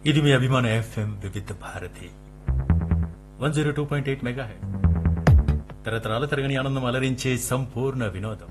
ఇది మీ అభిమాన FM Vividh Bharati one zero two point eight megahertz తరతరాల తరగని ఆనందం అలరించే సంపూర్ణ వినోదం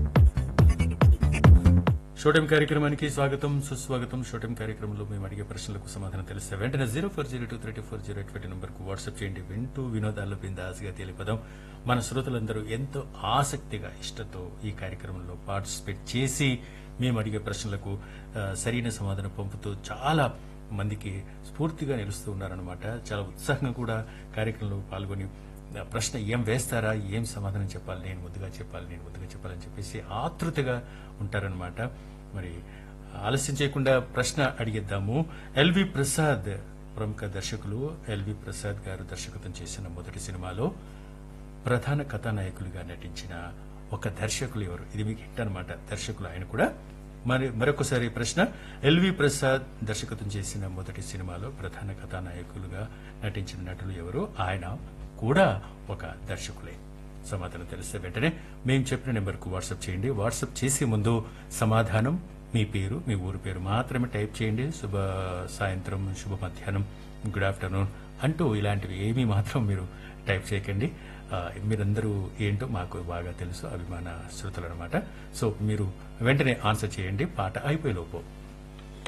షోటం కార్యక్రమానికి స్వాగతం సుస్వాగతం షోటం కార్యక్రమంలో మేము అడిగే ప్రశ్నలకు సమాధానం తెలిస్తే వెంటనే zero four zero two three four zero eight నంబర్కు వాట్సాప్ చేయండి వింటూ వినోదాల్లో బిందాస్గా తెలిపదాం మన శ్రోతలందరూ ఎంతో ఆసక్తిగా ఇష్టతో ఈ కార్యక్రమంలో పార్టిసిపేట్ చేసి మేము అడిగే ప్రశ్నలకు ఆ, సరైన సమాధానం పంపుతూ చాలా మందికి స్ఫూర్తిగా నిలుస్తూ ఉన్నారనమాట చాలా ఉత్సాహంగా కూడా కార్యక్రమంలో పాల్గొని ఆ ప్రశ్న ఏం వేస్తారా ఏం సమాధానం చెప్పాలి నేను ముద్దుగా చెప్పాలి నేను ముద్దుగా చెప్పాలని చెప్పేసి ఆతృతగా ఉంటారనమాట మరి ఆలస్యం చేయకుండా ప్రశ్న అడిగిద్దాము ఎల్వి ప్రసాద్ ప్రముఖ దర్శకులు ఎల్వి ప్రసాద్ గారు దర్శకత్వం చేసిన మొదటి సినిమాలో ప్రధాన కథానాయకులుగా నటించిన ఒక దర్శకులు ఎవరు ఇది మీకు హిట్ అనమాట దర్శకులు ఆయన కూడా మరి మరొకసారి ప్రశ్న ఎల్వి ప్రసాద్ దర్శకత్వం చేసిన మొదటి సినిమాలో ప్రధాన కథానాయకులుగా నటించిన నటులు ఎవరు ఆయన కూడా ఒక దర్శకులే సమాధానం తెలిస్తే వెంటనే మేము చెప్పిన నెంబర్కు వాట్సాప్ చేయండి వాట్సాప్ చేసే ముందు సమాధానం మీ పేరు మీ ఊరు పేరు మాత్రమే టైప్ చేయండి శుభ సాయంత్రం శుభ మధ్యాహ్నం గుడ్ ఆఫ్టర్నూన్ అంటూ ఇలాంటివి ఏమీ మాత్రం మీరు టైప్ చేయకండి ఆ, మీరందరూ ఏంటో మాకు బాగా తెలుసు అభిమాన శ్రోతలు అనమాట సో మీరు వెంటనే ఆన్సర్ చేయండి పాట అయిపోయేలోపు